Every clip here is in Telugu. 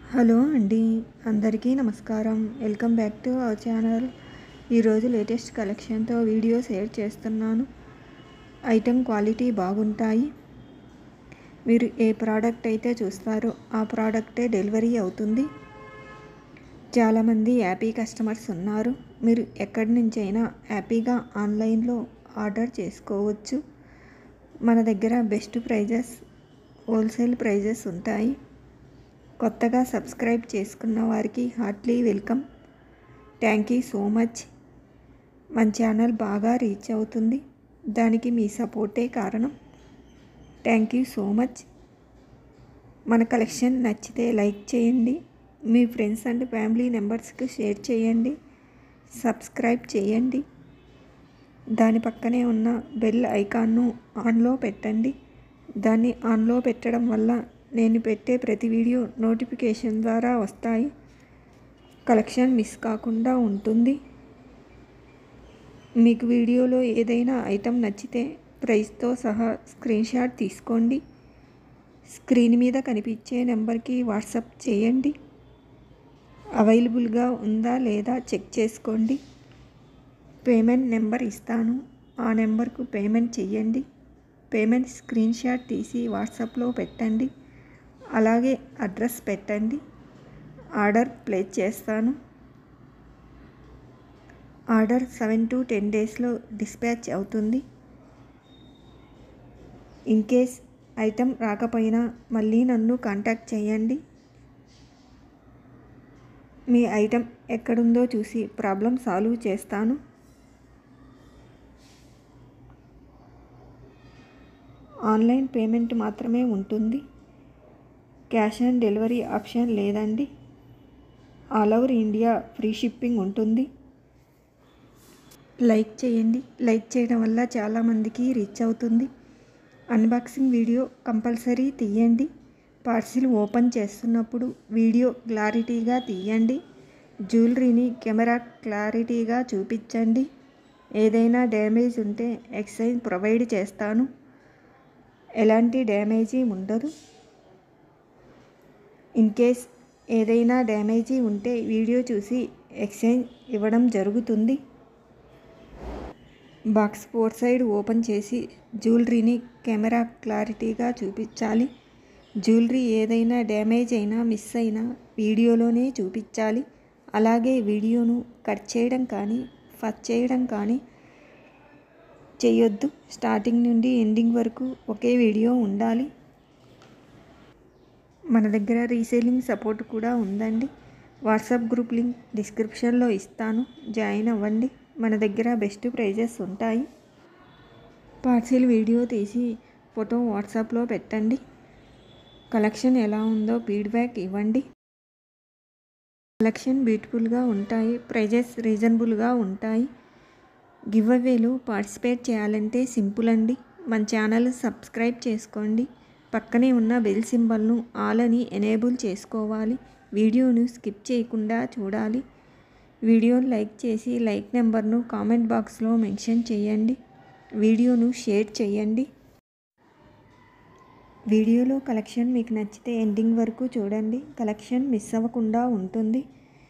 హలో అండి అందరికీ నమస్కారం welcome back to our channel ఈరోజు లేటెస్ట్ కలెక్షన్తో వీడియో షేర్ చేస్తున్నాను ఐటెం క్వాలిటీ బాగుంటాయి మీరు ఏ ప్రోడక్ట్ అయితే చూస్తారో ఆ ప్రోడక్టే డెలివరీ అవుతుంది చాలామంది హ్యాపీ కస్టమర్స్ ఉన్నారు మీరు ఎక్కడి నుంచైనా హ్యాపీగా ఆన్లైన్లో ఆర్డర్ చేసుకోవచ్చు మన దగ్గర బెస్ట్ ప్రైజెస్ హోల్సేల్ ప్రైజెస్ ఉంటాయి కొత్తగా సబ్స్క్రైబ్ చేసుకున్న వారికి heartly welcome thank you so much మన ఛానల్ బాగా రీచ్ అవుతుంది దానికి మీ సపోర్టే కారణం థ్యాంక్ యూ సో మచ్ మన కలెక్షన్ నచ్చితే లైక్ చేయండి మీ ఫ్రెండ్స్ అండ్ ఫ్యామిలీ మెంబర్స్కి షేర్ చేయండి సబ్స్క్రైబ్ చేయండి దాని పక్కనే ఉన్న బెల్ ఐకాన్ను ఆన్లో పెట్టండి దాన్ని ఆన్లో పెట్టడం వల్ల నేను పెట్టే ప్రతి వీడియో నోటిఫికేషన్ ద్వారా వస్తాయి కలెక్షన్ మిస్ కాకుండా ఉంటుంది మీకు వీడియోలో ఏదైనా ఐటెం నచ్చితే ప్రైస్తో సహా స్క్రీన్ షాట్ తీసుకోండి స్క్రీన్ మీద కనిపించే నెంబర్కి వాట్సాప్ చేయండి అవైలబుల్గా ఉందా లేదా చెక్ చేసుకోండి పేమెంట్ నెంబర్ ఇస్తాను ఆ నెంబర్కు పేమెంట్ చేయండి పేమెంట్ స్క్రీన్ షాట్ తీసి వాట్సాప్లో పెట్టండి అలాగే అడ్రస్ పెట్టండి ఆర్డర్ ప్లేస్ చేస్తాను ఆర్డర్ సెవెన్ టు టెన్ డేస్లో డిస్పాచ్ అవుతుంది ఇన్ కేస్ ఐటెం రాకపోయినా మళ్ళీ నన్ను కాంటాక్ట్ చేయండి మీ ఐటెం ఎక్కడుందో చూసి ప్రాబ్లం సాల్వ్ చేస్తాను ఆన్లైన్ పేమెంట్ మాత్రమే ఉంటుంది క్యాష్ ఆన్ డెలివరీ ఆప్షన్ లేదండి all over India free shipping ఉంటుంది లైక్ చేయండి లైక్ చేయడం వల్ల చాలామందికి రీచ్ అవుతుంది అన్బాక్సింగ్ వీడియో కంపల్సరీ తీయండి పార్సిల్ ఓపెన్ చేస్తున్నప్పుడు వీడియో క్లారిటీగా తీయండి జ్యువెలరీని కెమెరా క్లారిటీగా చూపించండి ఏదైనా డ్యామేజ్ ఉంటే ఎక్స్చేంజ్ ప్రొవైడ్ చేస్తాను ఎలాంటి డ్యామేజీ ఉండదు ఇన్ కేస్ ఏదైనా డ్యామేజీ ఉంటే వీడియో చూసి ఎక్స్చేంజ్ ఇవ్వడం జరుగుతుంది బాక్స్ ఫోర్ సైడ్ ఓపెన్ చేసి జ్యువెలరీని కెమెరా క్లారిటీగా చూపించాలి జ్యువెలరీ ఏదైనా డ్యామేజ్ అయినా మిస్ అయినా వీడియోలోనే చూపించాలి అలాగే వీడియోను కట్ చేయడం కానీ ఫస్ట్ చేయడం కానీ చేయొద్దు స్టార్టింగ్ నుండి ఎండింగ్ వరకు ఒకే వీడియో ఉండాలి మన దగ్గర రీసేలింగ్ సపోర్ట్ కూడా ఉందండి వాట్సాప్ గ్రూప్ లింక్ డిస్క్రిప్షన్లో ఇస్తాను జాయిన్ అవ్వండి మన దగ్గర బెస్ట్ ప్రైజెస్ ఉంటాయి పార్సిల్ వీడియో తీసి ఫోటో వాట్సాప్లో పెట్టండి కలెక్షన్ ఎలా ఉందో ఫీడ్బ్యాక్ ఇవ్వండి కలెక్షన్ బ్యూటిఫుల్గా ఉంటాయి ప్రైజెస్ రీజనబుల్గా ఉంటాయి గివ్ అవేలు పార్టిసిపేట్ చేయాలంటే సింపుల్ అండి మన ఛానల్ సబ్స్క్రైబ్ చేసుకోండి పక్కనే ఉన్న బెల్ సింబల్ను ఆల్ అని ఎనేబుల్ చేసుకోవాలి వీడియోను స్కిప్ చేయకుండా చూడాలి వీడియోను లైక్ చేసి లైక్ నెంబర్ను కామెంట్ బాక్స్లో మెన్షన్ చేయండి వీడియోను షేర్ చేయండి వీడియోలో కలెక్షన్ మీకు నచ్చితే ఎండింగ్ వరకు చూడండి కలెక్షన్ మిస్ అవ్వకుండా ఉంటుంది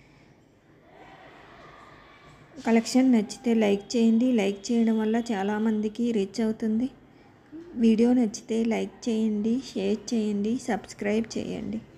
కలెక్షన్ నచ్చితే లైక్ చేయండి లైక్ చేయడం వల్ల చాలామందికి రీచ్ అవుతుంది వీడియో నచ్చితే లైక్ చేయండి షేర్ చేయండి సబ్స్క్రైబ్ చేయండి